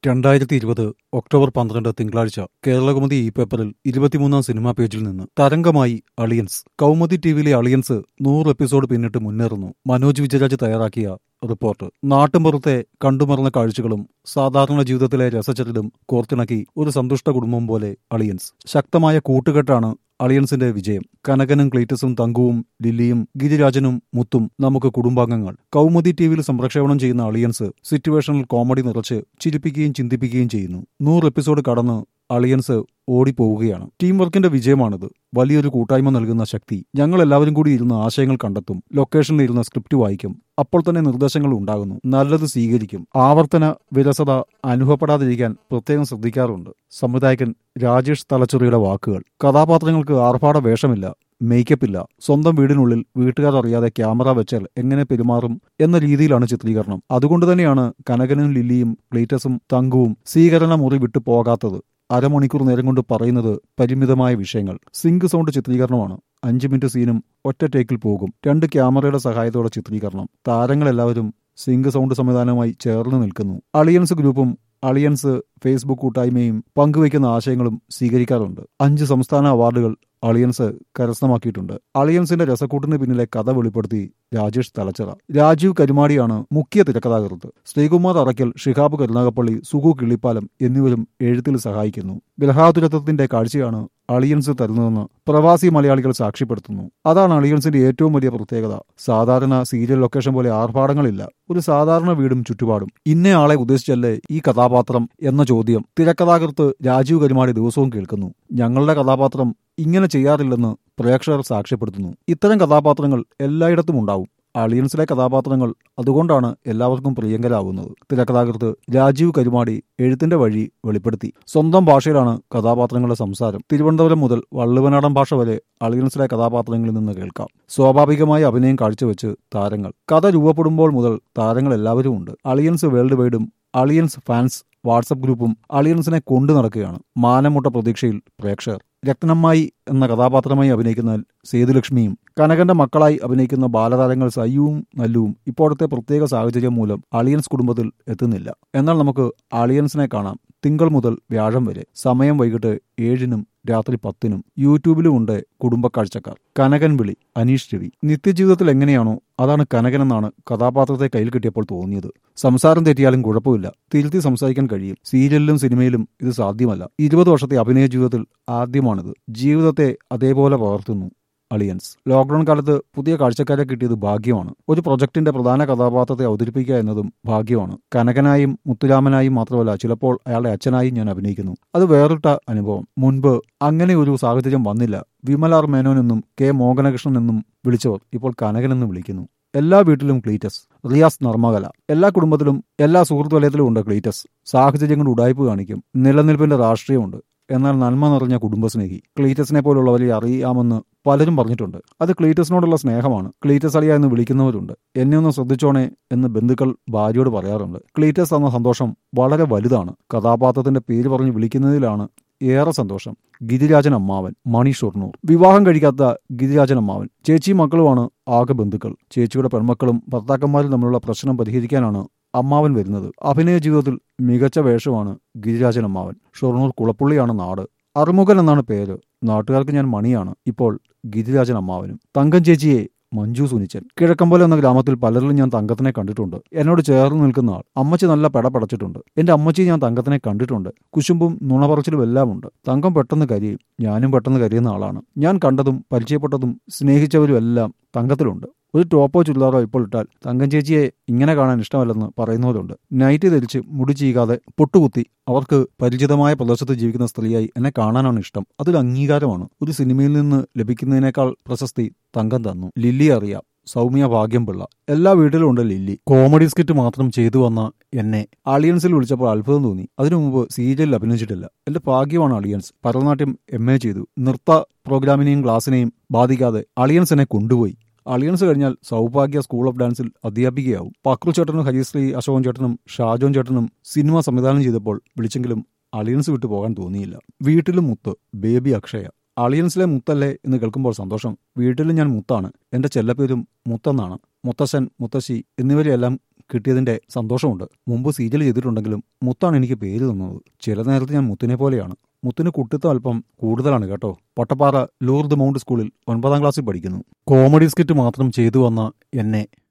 രണ്ടായിരത്തി ഇരുപത് ഒക്ടോബർ പന്ത്രണ്ട് തിങ്കളാഴ്ച കേരളകൗമുദി ഈ പേപ്പറിൽ ഇരുപത്തിമൂന്നാം സിനിമാ പേജിൽ നിന്ന് തരംഗമായി അളിയൻസ് കൗമുദി ടിവിയിലെ അളിയൻസ് നൂറ് എപ്പിസോഡ് പിന്നിട്ട് മുന്നേറുന്നു മനോജ് വിജയരാജ് തയ്യാറാക്കിയ റിപ്പോർട്ട് നാട്ടുമ്പുറത്തെ കണ്ടുമറന്ന കാഴ്ചകളും സാധാരണ ജീവിതത്തിലെ രസചരിതം കോർത്തിണക്കി ഒരു സന്തുഷ്ട കുടുംബം പോലെ അളിയൻസ് ശക്തമായ കൂട്ടുകെട്ടാണ് അളിയൻസിന്റെ വിജയം കനകനും ക്ലീറ്റസും തങ്കുവും ലില്ലിയും ഗിരിരാജനും മുത്തും നമുക്ക് കുടുംബാംഗങ്ങൾ കൗമുദി ടിവിയിൽ സംപ്രക്ഷേപണം ചെയ്യുന്ന അളിയൻസ് സിറ്റുവേഷണൽ കോമഡി നിറച്ച് ചിരിപ്പിക്കുകയും ചിന്തിപ്പിക്കുകയും ചെയ്യുന്നു നൂറ് എപ്പിസോഡ് കടന്ന് അളിയൻസ് ഓടിപ്പോവുകയാണ് ടീം വർക്കിന്റെ വിജയമാണിത് വലിയൊരു കൂട്ടായ്മ നൽകുന്ന ശക്തി ഞങ്ങൾ എല്ലാവരും കൂടി ഇരുന്ന് ആശയങ്ങൾ കണ്ടെത്തും ലൊക്കേഷനിൽ ഇരുന്ന് സ്ക്രിപ്റ്റ് വായിക്കും അപ്പോൾ തന്നെ നിർദ്ദേശങ്ങൾ ഉണ്ടാകുന്നു നല്ലത് സ്വീകരിക്കും ആവർത്തന വിരസത അനുഭവപ്പെടാതിരിക്കാൻ പ്രത്യേകം ശ്രദ്ധിക്കാറുണ്ട് സംവിധായകൻ രാജേഷ് തലച്ചൊറിയുടെ വാക്കുകൾ കഥാപാത്രങ്ങൾക്ക് ആർഭാട വേഷമില്ല മേക്കപ്പ് ഇല്ല സ്വന്തം വീടിനുള്ളിൽ വീട്ടുകാർ അറിയാതെ ക്യാമറ വെച്ചാൽ എങ്ങനെ പെരുമാറും എന്ന രീതിയിലാണ് ചിത്രീകരണം അതുകൊണ്ട് തന്നെയാണ് കനകനും ലില്ലിയും ക്ലീറ്റസും തങ്കുവും സ്വീകരണ മുറി വിട്ടു പോകാത്തത് അരമണിക്കൂർ നേരം കൊണ്ട് പറയുന്നത് പരിമിതമായ വിഷയങ്ങൾ സിങ്ക് സൗണ്ട് ചിത്രീകരണമാണ് അഞ്ച് മിനിറ്റ് സീനും ഒറ്റ ടേക്കിൽ പോകും രണ്ട് ക്യാമറയുടെ സഹായത്തോടെ ചിത്രീകരണം താരങ്ങളെല്ലാവരും സിങ്ക് സൗണ്ട് സംവിധാനവുമായി ചേർന്ന് നിൽക്കുന്നു അളിയൻസ് ഗ്രൂപ്പും അളിയൻസ് ഫേസ്ബുക്ക് കൂട്ടായ്മയും പങ്കുവയ്ക്കുന്ന ആശയങ്ങളും സ്വീകരിക്കാറുണ്ട് അഞ്ച് സംസ്ഥാന അവാർഡുകൾ അളിയൻസ് കരസ്ഥമാക്കിയിട്ടുണ്ട് അളിയൻസിന്റെ രസക്കൂട്ടിന് പിന്നിലെ കഥ വെളിപ്പെടുത്തി രാജേഷ് തലച്ചറ രാജീവ് കരുമാടിയാണ് മുഖ്യ തിരക്കഥാകൃത്ത് ശ്രീകുമാർ അറയ്ക്കൽ ഷിഹാബ് കരുനാഗപ്പള്ളി സുഗു കിള്ളിപ്പാലം എന്നിവരും എഴുത്തിൽ സഹായിക്കുന്നു ഗ്രഹാതുരത്വത്തിന്റെ കാഴ്ചയാണ് അളിയൻസ് തരുന്നതെന്ന് പ്രവാസി മലയാളികൾ സാക്ഷ്യപ്പെടുത്തുന്നു അതാണ് അളിയൻസിന്റെ ഏറ്റവും വലിയ പ്രത്യേകത സാധാരണ സീരിയൽ ലൊക്കേഷൻ പോലെ ആർഭാടങ്ങളില്ല ഒരു സാധാരണ വീടും ചുറ്റുപാടും ഇന്നയാളെ ഉദ്ദേശിച്ചല്ലേ ഈ കഥാപാത്രം എന്ന ചോദ്യം തിരക്കഥാകൃത്ത് രാജീവ് കരുമാടി ദിവസവും കേൾക്കുന്നു ഞങ്ങളുടെ കഥാപാത്രം ഇങ്ങനെ ചെയ്യാറില്ലെന്ന് പ്രേക്ഷകർ സാക്ഷ്യപ്പെടുത്തുന്നു ഇത്തരം കഥാപാത്രങ്ങൾ എല്ലായിടത്തും ഉണ്ടാവും അളിയൻസിലെ കഥാപാത്രങ്ങൾ അതുകൊണ്ടാണ് എല്ലാവർക്കും പ്രിയങ്കരാകുന്നത് തിരക്കഥാകൃത്ത് രാജീവ് കരുമാടി എഴുത്തിന്റെ വഴി വെളിപ്പെടുത്തി സ്വന്തം ഭാഷയിലാണ് കഥാപാത്രങ്ങളുടെ സംസാരം തിരുവനന്തപുരം മുതൽ വള്ളുവനാടൻ ഭാഷ വരെ അളിയൻസിലെ കഥാപാത്രങ്ങളിൽ നിന്ന് കേൾക്കാം സ്വാഭാവികമായ അഭിനയം കാഴ്ചവെച്ച് താരങ്ങൾ കഥ രൂപപ്പെടുമ്പോൾ മുതൽ താരങ്ങൾ എല്ലാവരും ഉണ്ട് അളിയൻസ് വേൾഡ് വൈഡും അളിയൻസ് ഫാൻസ് വാട്സപ്പ് ഗ്രൂപ്പും അളിയൻസിനെ കൊണ്ടു നടക്കുകയാണ് മാനമുട്ട പ്രതീക്ഷയിൽ പ്രേക്ഷകർ രത്നമ്മായി എന്ന കഥാപാത്രമായി അഭിനയിക്കുന്ന സേതുലക്ഷ്മിയും കനകന്റെ മക്കളായി അഭിനയിക്കുന്ന ബാലതാരങ്ങൾ സയ്യുവും നല്ലുവും ഇപ്പോഴത്തെ പ്രത്യേക സാഹചര്യം മൂലം അളിയൻസ് കുടുംബത്തിൽ എത്തുന്നില്ല എന്നാൽ നമുക്ക് അളിയൻസിനെ കാണാം തിങ്കൾ മുതൽ വ്യാഴം വരെ സമയം വൈകിട്ട് ഏഴിനും രാത്രി പത്തിനും യൂട്യൂബിലുമുണ്ട് കുടുംബക്കാഴ്ചക്കാർ കനകൻ വിളി അനീഷ് രവി നിത്യജീവിതത്തിൽ എങ്ങനെയാണോ അതാണ് കനകൻ എന്നാണ് കഥാപാത്രത്തെ കയ്യിൽ കിട്ടിയപ്പോൾ തോന്നിയത് സംസാരം തെറ്റിയാലും കുഴപ്പമില്ല തിരുത്തി സംസാരിക്കാൻ കഴിയും സീരിയലിലും സിനിമയിലും ഇത് സാധ്യമല്ല ഇരുപത് വർഷത്തെ അഭിനയ ജീവിതത്തിൽ ആദ്യമാണിത് ജീവിതത്തെ അതേപോലെ പകർത്തുന്നു അളിയൻസ് ലോക്ക്ഡൌൺ കാലത്ത് പുതിയ കാഴ്ചക്കാരെ കിട്ടിയത് ഭാഗ്യമാണ് ഒരു പ്രൊജക്ടിന്റെ പ്രധാന കഥാപാത്രത്തെ അവതരിപ്പിക്കുക എന്നതും ഭാഗ്യമാണ് കനകനായും മുത്തുരാമനായും മാത്രമല്ല ചിലപ്പോൾ അയാളുടെ അച്ഛനായും ഞാൻ അഭിനയിക്കുന്നു അത് വേറിട്ട അനുഭവം മുൻപ് അങ്ങനെ ഒരു സാഹചര്യം വന്നില്ല വിമലാർ മേനോൻ എന്നും കെ മോഹനകൃഷ്ണൻ എന്നും വിളിച്ചവർ ഇപ്പോൾ കനകൻ എന്ന് വിളിക്കുന്നു എല്ലാ വീട്ടിലും ക്ലീറ്റസ് റിയാസ് നർമ്മകല എല്ലാ കുടുംബത്തിലും എല്ലാ സുഹൃത്ത് വലയത്തിലും ഉണ്ട് ക്ലീറ്റസ് സാഹചര്യങ്ങൾ ഉടായ്പ് കാണിക്കും നിലനിൽപ്പിന്റെ രാഷ്ട്രീയമുണ്ട് എന്നാൽ നന്മ നിറഞ്ഞ കുടുംബസ്നേഹി ക്ലീറ്റസിനെ പോലുള്ളവരെ അറിയാമെന്ന് പലരും പറഞ്ഞിട്ടുണ്ട് അത് ക്ലീറ്റസിനോടുള്ള സ്നേഹമാണ് ക്ലീറ്റസ് അളിയ എന്ന് വിളിക്കുന്നവരുണ്ട് എന്നെ ഒന്ന് ശ്രദ്ധിച്ചോണേ എന്ന് ബന്ധുക്കൾ ഭാര്യയോട് പറയാറുണ്ട് ക്ലീറ്റസ് എന്ന സന്തോഷം വളരെ വലുതാണ് കഥാപാത്രത്തിന്റെ പേര് പറഞ്ഞ് വിളിക്കുന്നതിലാണ് ഏറെ സന്തോഷം ഗിരിരാജൻ അമ്മാവൻ മണി ഷൊർണൂർ വിവാഹം കഴിക്കാത്ത ഗിരിരാജൻ അമ്മാവൻ ചേച്ചിയും മക്കളുമാണ് ആകെ ബന്ധുക്കൾ ചേച്ചിയുടെ പെൺമക്കളും ഭർത്താക്കന്മാരും തമ്മിലുള്ള പ്രശ്നം പരിഹരിക്കാനാണ് അമ്മാവൻ വരുന്നത് അഭിനയ ജീവിതത്തിൽ മികച്ച വേഷമാണ് ഗിരിരാജൻ അമ്മാവൻ ഷൊർണൂർ കുളപ്പുള്ളിയാണ് നാട് അറുമുഖൻ എന്നാണ് പേര് നാട്ടുകാർക്ക് ഞാൻ മണിയാണ് ഇപ്പോൾ ഗിരിരാജൻ അമ്മാവനും തങ്കം ചേച്ചിയെ മഞ്ജു സുനിച്ചൻ കിഴക്കമ്പലം എന്ന ഗ്രാമത്തിൽ പലരിലും ഞാൻ തങ്കത്തിനെ കണ്ടിട്ടുണ്ട് എന്നോട് ചേർന്ന് നിൽക്കുന്ന ആൾ അമ്മച്ചി നല്ല പെട പടച്ചിട്ടുണ്ട് എന്റെ അമ്മച്ചി ഞാൻ തങ്കത്തിനെ കണ്ടിട്ടുണ്ട് കുശുമ്പും നുണപറച്ചിലും എല്ലാം ഉണ്ട് തങ്കം പെട്ടെന്ന് കരിയും ഞാനും പെട്ടെന്ന് കരിയുന്ന ആളാണ് ഞാൻ കണ്ടതും പരിചയപ്പെട്ടതും സ്നേഹിച്ചവരും എല്ലാം തങ്കത്തിലുണ്ട് ഒരു ടോപ്പോ ചുരിദാറോ ഇപ്പോൾ ഇട്ടാൽ തങ്കം ചേച്ചിയെ ഇങ്ങനെ കാണാൻ ഇഷ്ടമല്ലെന്ന് പറയുന്നവരുണ്ട് നൈറ്റ് ധരിച്ച് മുടി ചീകാതെ പൊട്ടുകുത്തി അവർക്ക് പരിചിതമായ പ്രദേശത്ത് ജീവിക്കുന്ന സ്ത്രീയായി എന്നെ കാണാനാണ് ഇഷ്ടം അതൊരു അംഗീകാരമാണ് ഒരു സിനിമയിൽ നിന്ന് ലഭിക്കുന്നതിനേക്കാൾ പ്രശസ്തി തങ്കം തന്നു ലില്ലി അറിയാം സൗമ്യ ഭാഗ്യം പിള്ള എല്ലാ വീട്ടിലും ഉണ്ട് ലില്ലി കോമഡി സ്കിറ്റ് മാത്രം ചെയ്തു വന്ന എന്നെ അളിയൻസിൽ വിളിച്ചപ്പോൾ അത്ഭുതം തോന്നി അതിനു മുമ്പ് സീരിയലിൽ അഭിനയിച്ചിട്ടില്ല എന്റെ ഭാഗ്യമാണ് അളിയൻസ് ഭരതനാട്യം എം എ ചെയ്തു നൃത്ത പ്രോഗ്രാമിനെയും ക്ലാസ്സിനെയും ബാധിക്കാതെ അളിയൻസ് എന്നെ കൊണ്ടുപോയി അളിയൻസ് കഴിഞ്ഞാൽ സൗഭാഗ്യ സ്കൂൾ ഓഫ് ഡാൻസിൽ അധ്യാപികയാവും പക്രു ചേട്ടനും ഹരിശ്രീ അശോകൻ ചേട്ടനും ഷാജോൻ ചേട്ടനും സിനിമ സംവിധാനം ചെയ്തപ്പോൾ വിളിച്ചെങ്കിലും അളിയൻസ് വിട്ടു പോകാൻ തോന്നിയില്ല വീട്ടിലും മുത്ത് ബേബി അക്ഷയ അളിയൻസിലെ മുത്തല്ലേ എന്ന് കേൾക്കുമ്പോൾ സന്തോഷം വീട്ടിലും ഞാൻ മുത്താണ് എന്റെ ചെല്ലപ്പേരും മുത്തെന്നാണ് മുത്തശ്ശൻ മുത്തശ്ശി എന്നിവരെയെല്ലാം കിട്ടിയതിന്റെ സന്തോഷമുണ്ട് മുമ്പ് സീരിയൽ ചെയ്തിട്ടുണ്ടെങ്കിലും മുത്താണ് എനിക്ക് പേര് തന്നത് ചില നേരത്ത് ഞാൻ മുത്തിനെ പോലെയാണ് മുത്തിന് കുട്ടിത്തം അല്പം കൂടുതലാണ് കേട്ടോ പട്ടപ്പാറ ലൂർദ് മൗണ്ട് സ്കൂളിൽ ഒൻപതാം ക്ലാസ്സിൽ പഠിക്കുന്നു കോമഡി സ്കിറ്റ് മാത്രം ചെയ്തു വന്ന എന്നെ